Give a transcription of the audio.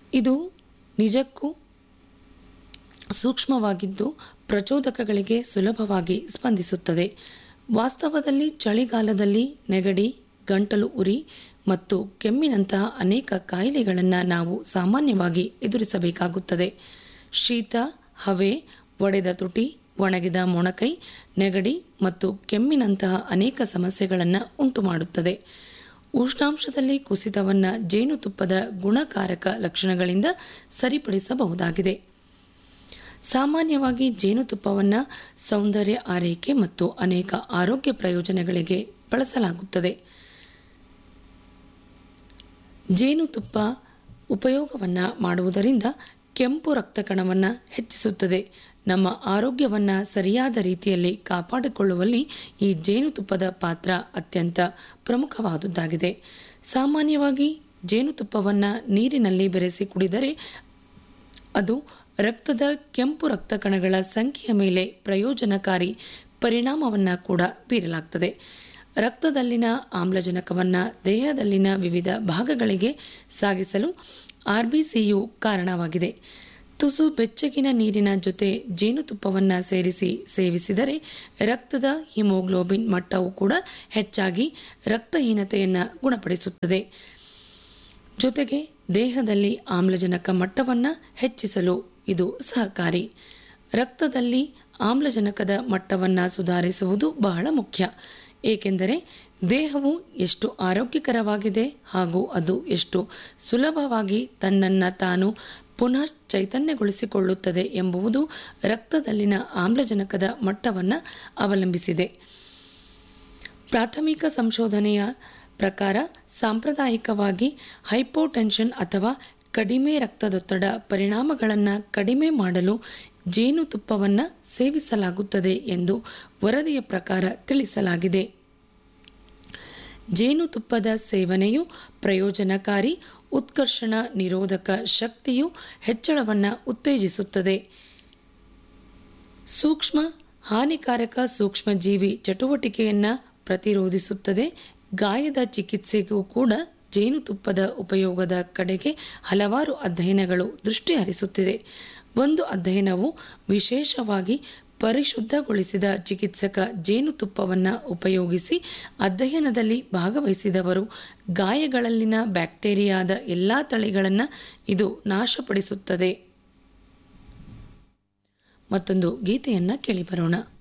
ಇದು ನಿಜಕ್ಕೂ ಸೂಕ್ಷ್ಮವಾಗಿದ್ದು ಪ್ರಚೋದಕಗಳಿಗೆ ಸುಲಭವಾಗಿ ಸ್ಪಂದಿಸುತ್ತದೆ ವಾಸ್ತವದಲ್ಲಿ ಚಳಿಗಾಲದಲ್ಲಿ ನೆಗಡಿ ಗಂಟಲು ಉರಿ ಮತ್ತು ಕೆಮ್ಮಿನಂತಹ ಅನೇಕ ಕಾಯಿಲೆಗಳನ್ನು ನಾವು ಸಾಮಾನ್ಯವಾಗಿ ಎದುರಿಸಬೇಕಾಗುತ್ತದೆ ಶೀತ ಹವೆ ಒಡೆದ ತುಟಿ ಒಣಗಿದ ಮೊಣಕೈ ನೆಗಡಿ ಮತ್ತು ಕೆಮ್ಮಿನಂತಹ ಅನೇಕ ಸಮಸ್ಯೆಗಳನ್ನು ಉಂಟುಮಾಡುತ್ತದೆ ಉಷ್ಣಾಂಶದಲ್ಲಿ ಕುಸಿತವನ್ನು ಜೇನುತುಪ್ಪದ ಗುಣಕಾರಕ ಲಕ್ಷಣಗಳಿಂದ ಸರಿಪಡಿಸಬಹುದಾಗಿದೆ ಸಾಮಾನ್ಯವಾಗಿ ಜೇನುತುಪ್ಪವನ್ನು ಸೌಂದರ್ಯ ಆರೈಕೆ ಮತ್ತು ಅನೇಕ ಆರೋಗ್ಯ ಪ್ರಯೋಜನಗಳಿಗೆ ಬಳಸಲಾಗುತ್ತದೆ ಜೇನುತುಪ್ಪ ಉಪಯೋಗವನ್ನು ಮಾಡುವುದರಿಂದ ಕೆಂಪು ರಕ್ತ ಕಣವನ್ನು ಹೆಚ್ಚಿಸುತ್ತದೆ ನಮ್ಮ ಆರೋಗ್ಯವನ್ನು ಸರಿಯಾದ ರೀತಿಯಲ್ಲಿ ಕಾಪಾಡಿಕೊಳ್ಳುವಲ್ಲಿ ಈ ಜೇನುತುಪ್ಪದ ಪಾತ್ರ ಅತ್ಯಂತ ಪ್ರಮುಖವಾದುದಾಗಿದೆ ಸಾಮಾನ್ಯವಾಗಿ ಜೇನುತುಪ್ಪವನ್ನು ನೀರಿನಲ್ಲಿ ಬೆರೆಸಿ ಕುಡಿದರೆ ಅದು ರಕ್ತದ ಕೆಂಪು ರಕ್ತ ಕಣಗಳ ಸಂಖ್ಯೆಯ ಮೇಲೆ ಪ್ರಯೋಜನಕಾರಿ ಪರಿಣಾಮವನ್ನು ಕೂಡ ಬೀರಲಾಗ್ತದೆ ರಕ್ತದಲ್ಲಿನ ಆಮ್ಲಜನಕವನ್ನು ದೇಹದಲ್ಲಿನ ವಿವಿಧ ಭಾಗಗಳಿಗೆ ಸಾಗಿಸಲು ಆರ್ಬಿಸಿಯು ಕಾರಣವಾಗಿದೆ ತುಸು ಬೆಚ್ಚಗಿನ ನೀರಿನ ಜೊತೆ ಜೇನುತುಪ್ಪವನ್ನು ಸೇರಿಸಿ ಸೇವಿಸಿದರೆ ರಕ್ತದ ಹಿಮೋಗ್ಲೋಬಿನ್ ಮಟ್ಟವು ಕೂಡ ಹೆಚ್ಚಾಗಿ ರಕ್ತಹೀನತೆಯನ್ನು ಗುಣಪಡಿಸುತ್ತದೆ ಜೊತೆಗೆ ದೇಹದಲ್ಲಿ ಆಮ್ಲಜನಕ ಮಟ್ಟವನ್ನು ಹೆಚ್ಚಿಸಲು ಇದು ಸಹಕಾರಿ ರಕ್ತದಲ್ಲಿ ಆಮ್ಲಜನಕದ ಮಟ್ಟವನ್ನು ಸುಧಾರಿಸುವುದು ಬಹಳ ಮುಖ್ಯ ಏಕೆಂದರೆ ದೇಹವು ಎಷ್ಟು ಆರೋಗ್ಯಕರವಾಗಿದೆ ಹಾಗೂ ಅದು ಎಷ್ಟು ಸುಲಭವಾಗಿ ತನ್ನನ್ನು ತಾನು ಪುನಃ ಚೈತನ್ಯಗೊಳಿಸಿಕೊಳ್ಳುತ್ತದೆ ಎಂಬುದು ರಕ್ತದಲ್ಲಿನ ಆಮ್ಲಜನಕದ ಮಟ್ಟವನ್ನು ಅವಲಂಬಿಸಿದೆ ಪ್ರಾಥಮಿಕ ಸಂಶೋಧನೆಯ ಪ್ರಕಾರ ಸಾಂಪ್ರದಾಯಿಕವಾಗಿ ಹೈಪೋಟೆನ್ಷನ್ ಅಥವಾ ಕಡಿಮೆ ರಕ್ತದೊತ್ತಡ ಪರಿಣಾಮಗಳನ್ನು ಕಡಿಮೆ ಮಾಡಲು ಜೇನುತುಪ್ಪವನ್ನು ಸೇವಿಸಲಾಗುತ್ತದೆ ಎಂದು ವರದಿಯ ಪ್ರಕಾರ ತಿಳಿಸಲಾಗಿದೆ ಜೇನುತುಪ್ಪದ ಸೇವನೆಯು ಪ್ರಯೋಜನಕಾರಿ ಉತ್ಕರ್ಷಣ ನಿರೋಧಕ ಶಕ್ತಿಯು ಹೆಚ್ಚಳವನ್ನು ಉತ್ತೇಜಿಸುತ್ತದೆ ಸೂಕ್ಷ್ಮ ಹಾನಿಕಾರಕ ಸೂಕ್ಷ್ಮಜೀವಿ ಚಟುವಟಿಕೆಯನ್ನು ಪ್ರತಿರೋಧಿಸುತ್ತದೆ ಗಾಯದ ಚಿಕಿತ್ಸೆಗೂ ಕೂಡ ಜೇನುತುಪ್ಪದ ಉಪಯೋಗದ ಕಡೆಗೆ ಹಲವಾರು ಅಧ್ಯಯನಗಳು ದೃಷ್ಟಿ ಹರಿಸುತ್ತಿದೆ ಒಂದು ಅಧ್ಯಯನವು ವಿಶೇಷವಾಗಿ ಪರಿಶುದ್ಧಗೊಳಿಸಿದ ಚಿಕಿತ್ಸಕ ಜೇನುತುಪ್ಪವನ್ನು ಉಪಯೋಗಿಸಿ ಅಧ್ಯಯನದಲ್ಲಿ ಭಾಗವಹಿಸಿದವರು ಗಾಯಗಳಲ್ಲಿನ ಬ್ಯಾಕ್ಟೀರಿಯಾದ ಎಲ್ಲ ತಳಿಗಳನ್ನು ಇದು ನಾಶಪಡಿಸುತ್ತದೆ ಮತ್ತೊಂದು ಗೀತೆಯನ್ನು ಕೇಳಿಬರೋಣ